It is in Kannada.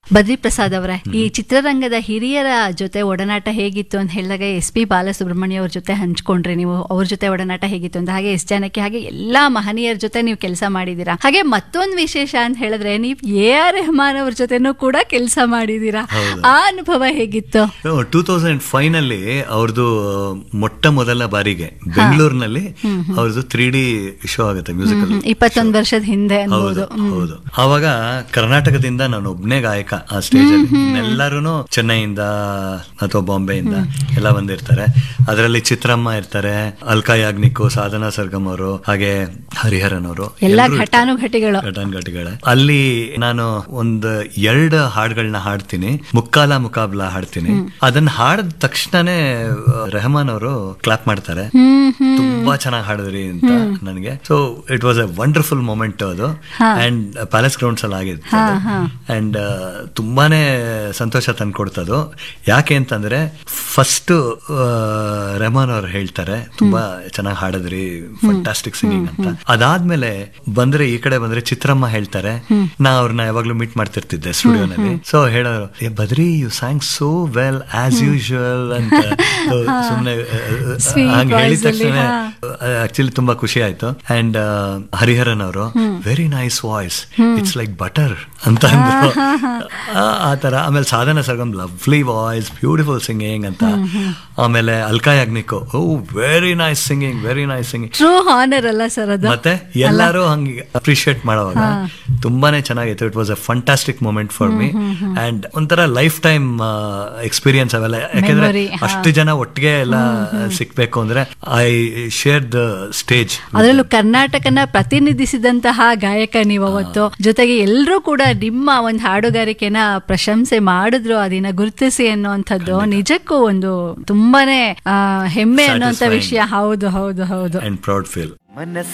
ಬದ್ರಿ ಪ್ರಸಾದ್ ಅವರೇ ಈ ಚಿತ್ರರಂಗದ ಹಿರಿಯರ ಜೊತೆ ಒಡನಾಟ ಹೇಗಿತ್ತು ಅಂತ ಹೇಳಿದಾಗ ಎಸ್ ಪಿ ಬಾಲಸುಬ್ರಹ್ಮಣ್ಯ ಅವ್ರ ಜೊತೆ ಹಂಚ್ಕೊಂಡ್ರಿ ನೀವು ಅವ್ರ ಜೊತೆ ಒಡನಾಟ ಹೇಗಿತ್ತು ಅಂತ ಹಾಗೆ ಎಸ್ ಜಾನಕಿ ಹಾಗೆ ಎಲ್ಲಾ ಮಹನೀಯರ ಜೊತೆ ನೀವು ಕೆಲಸ ಮಾಡಿದೀರಾ ಹಾಗೆ ಮತ್ತೊಂದು ವಿಶೇಷ ಅಂತ ಹೇಳಿದ್ರೆ ನೀವು ಎ ಆರ್ ರೆಹಮಾನ್ ಅವ್ರ ಜೊತೆನೂ ಕೂಡ ಕೆಲಸ ಮಾಡಿದೀರಾ ಹೌದು. ಆ ಅನುಭವ ಹೇಗಿತ್ತು ಟೂ ತೌಸಂಡ್ ಫೈವ್ ನಲ್ಲಿ ಅವ್ರದ್ದು ಮೊಟ್ಟ ಮೊದಲ ಬಾರಿಗೆ ಬೆಂಗಳೂರಿನಲ್ಲಿ ಅವ್ರದ್ದು ತ್ರೀ ಡಿ ಶೋ ಆಗುತ್ತೆ ಮ್ಯೂಸಿಕಲ್ ಇಪ್ಪತ್ತೊಂದು ವರ್ಷದ ಹಿಂದೆ ಹೌದು ಅನ್ಬೋದು ಹೌದು ಅವಾಗ ಕರ್ನಾಟಕದಿಂದ ನಾನು ಒಬ್ನೇ ಗಾಯಕ ಆ ಸ್ಟೇಜ್ ಅಲ್ಲಿ ಎಲ್ಲರೂ ಚೆನ್ನೈಯಿಂದ ಅಥವಾ ಬಾಂಬೆಯಿಂದ ಎಲ್ಲ ಬಂದಿರ್ತಾರೆ ಅದರಲ್ಲಿ ಚಿತ್ರಮ್ಮ ಇರ್ತಾರೆ ಅಲ್ಕಾ ಯಾಗ್ನಿಕ್ ಸಾಧನಾ ಸರ್ಗಮ್ ಅವರು ಹಾಗೆ ಹರಿಹರನ್ ಅವರು ಎಲ್ಲಾ ಎಲ್ರೂ ಇರ್ತಾರೆ. ಘಟಾನುಘಟಿಗಳು ಘಟಾನುಘಟಿಗಳೇ ಅಲ್ಲಿ ನಾನು ಒಂದು ಎರಡು ಹಾಡುಗಳನ್ನ ಹಾಡ್ತೀನಿ ಮುಕ್ಕಾಲ ಮುಕಾಬ್ಲ ಹಾಡ್ತೀನಿ ಅದನ್ನ ಹಾಡಿದ ತಕ್ಷಣನೇ ರೆಹಮಾನ್ ಅವರು ಕ್ಲಾಪ್ ಮಾಡ್ತಾರೆ ಹ್ಮ್ ಹ್ಮ್ ತುಂಬಾ ಚೆನ್ನಾಗಿ ಹಾಡಿದ್ರಿ ಅಂತ ನನಗೆ so it was a wonderful moment ಅದು ಅಂಡ್ ಪ್ಯಾಲೇಸ್ ಗ್ರೌಂಡ್ಸ್ ಅಲ್ಲಿ ಆಗಿತ್ತು ಅಂಡ್ ತುಂಬಾನೇ ಸಂತೋಷ ತಂದ್ಕೊಡ್ತದು ಯಾಕೆ ಅಂತಂದ್ರೆ ಫಸ್ಟ್ ರೆಹಮಾನ್ ಅವ್ರು ಹೇಳ್ತಾರೆ ತುಂಬಾ ಚೆನ್ನಾಗಿ ಹಾಡಿದ್ರಿ ಫಂಟಾಸ್ಟಿಕ್ ಸಿಂಗಿಂಗ್ ಅಂತ ಅದಾದ್ಮೇಲೆ ಬಂದ್ರೆ ಈ ಕಡೆ ಬಂದ್ರೆ ಚಿತ್ರಮ್ಮ ಹೇಳ್ತಾರೆ ನಾ ಅವ್ರನ್ನ ಯಾವಾಗ್ಲೂ ಮೀಟ್ ಮಾಡ್ತಿರ್ತಿದ್ದೆ ಸ್ಟುಡಿಯೋನಲ್ಲಿ ಸೊ ಹೇಳೋರು "hey, Badri you sang so well as usual ಅಂತ ಸುಮ್ಮನೆ Sweet ಹಂಗೆ ಹೇಳಿದ voice ಅಲ್ಲಿ, ತಕ್ಷಣ ಹಾ. ಆಕ್ಚುಲಿ ತುಂಬಾ ಖುಷಿ ಆಯ್ತು ಅಂಡ್ ಹರಿಹರನ್ ಅವರು very nice voice it's like butter ಅಂತ ಅಂದ್ರು ಆ- ಆ ತರ ಆಮೇಲೆ Sadhana Sargam lovely voice beautiful singing ಅಂತ ಆಮೇಲೆ Alka Yagnik oh very nice singing very nice singing true honour ಅಲ್ಲ ಸರ್ ಅದು ಮತ್ತೆ ಎಲ್ಲರೂ ಹಂಗೆ ಅಪ್ರಿಶಿಯೇಟ್ ಮಾಡುವಾಗ ತುಂಬಾನೇ ಚೆನ್ನಾಗಿತ್ತು it was a fantastic moment for me and ಒಂಥರ ಲೈಫ್ ಟೈಮ್ ಎಕ್ಸ್ಪೀರಿಯನ್ಸ್ ಅವೆಲ್ಲ ಯಾಕೆಂದ್ರೆ Memory, ಹಾ. ಅಷ್ಟು ಜನ ಒಟ್ಟಿಗೆ ಎಲ್ಲ ಸಿಕ್ಬೇಕು ಅಂದ್ರೆ ಐ ಶೇರ್ ದ ಸ್ಟೇಜ್ ಅದರಲ್ಲೂ ಕರ್ನಾಟಕನ ಪ್ರತಿನಿಧಿಸಿದಂತಹ ಗಾಯಕ ನೀವು ಅವತ್ತು ಜೊತೆಗೆ ಎಲ್ಲರೂ ಕೂಡ ನಿಮ್ಮ ಒಂದು ಹಾಡುಗಾರಿಕೆನ ಪ್ರಶಂಸೆ ಮಾಡಿದ್ರು ಅದನ್ನ ಗುರುತಿಸಿ ಅನ್ನುವಂಥದ್ದು ನಿಜಕ್ಕೂ ಒಂದು ತುಂಬಾನೇ ಆ, ಹೆಮ್ಮೆ ಅನ್ನುವಂಥ Satisfying. ವಿಷಯ ಹೌದು ಹೌದು ಹೌದು ಅಂಡ್ ಪ್ರೌಡ್ ಫೀಲ್